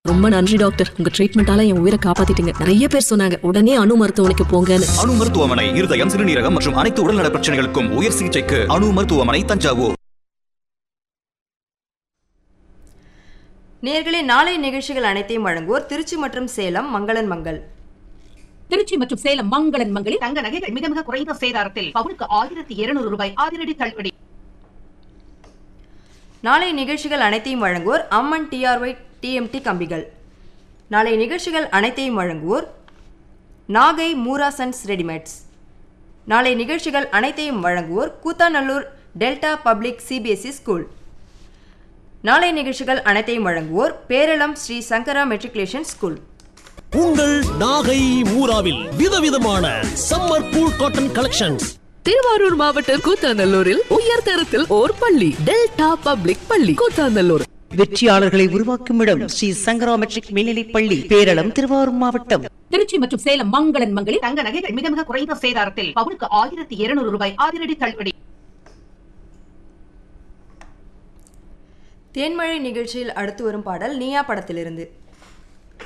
ரொம்ப நன்றி டாக்டர் உங்க ட்ரீட்மெண்டால என் உயிரை காப்பாத்திட்டீங்க நிறைய பேர் சொன்னாங்க உடனே அணு மருத்துவமனைக்கு போங்கன்னு அணு மருத்துவமனை இருதயம் சிறுநீரகம் மற்றும் அனைத்து உடல்நல பிரச்சனைகளுக்கும் உயர் சிகிச்சைக்கு அணு மருத்துவமனை தஞ்சாவூர் நேர்களே நாளை நிகழ்ச்சிகள் அனைத்தையும் வழங்குவோர் திருச்சி மற்றும் சேலம் மங்களன் மங்கள் திருச்சி மற்றும் சேலம் மங்களன் மங்களில் தங்க நகைகள் மிக மிக குறைந்த சேதாரத்தில் பவுனுக்கு ஆயிரத்தி இருநூறு ரூபாய் அதிரடி தள்ளுபடி நாளை நிகழ்ச்சிகள் அனைத்தையும் வழங்குவோர் அம்மன் டிஆர்ஒய் டிஎம்டி கம்பிகள் நாளை நிகழ்ச்சிகள் அனைத்தையும் வழங்குவோர் நாகை மூராசன்ஸ் ரெடிமேட்ஸ் நாளை நிகழ்ச்சிகள் அனைத்தையும் வழங்குவோர் Koothanallur delta public CBSE school நாளை நிகழ்ச்சிகள் அனைத்தையும் வழங்குவோர் பேரளம் ஸ்ரீ சங்கரா மெட்ரிகுலேஷன் ஸ்கூல் உங்கள் நாகை மூராவில் விதவிதமான summer cool cotton collections Thiruvarur மாவட்டம் கூத்தாநல்லூரில் உயர் தரத்தில் ஓர் பள்ளி டெல்டா பப்ளிக் பள்ளி கூத்தாநல்லூர் வெற்றியாளர்களை உருவாக்கும் இடம் ஸ்ரீ சங்கரா மெட்ரிக் மேல்நிலைப் பள்ளி பேரளம் திருவாரூர் மாவட்டம் திருச்சி மற்றும் சேலம் மங்களன் மங்களில் தங்க நகைகள் மிக மிக குறைந்த சேதாரத்தில் பவுனுக்கு ஆயிரத்தி இருநூறு ரூபாய் அதிரடி தள்ளுபடி தேன்மழை நிகழ்ச்சியில் அடுத்து வரும் பாடல் நீயா படத்திலிருந்து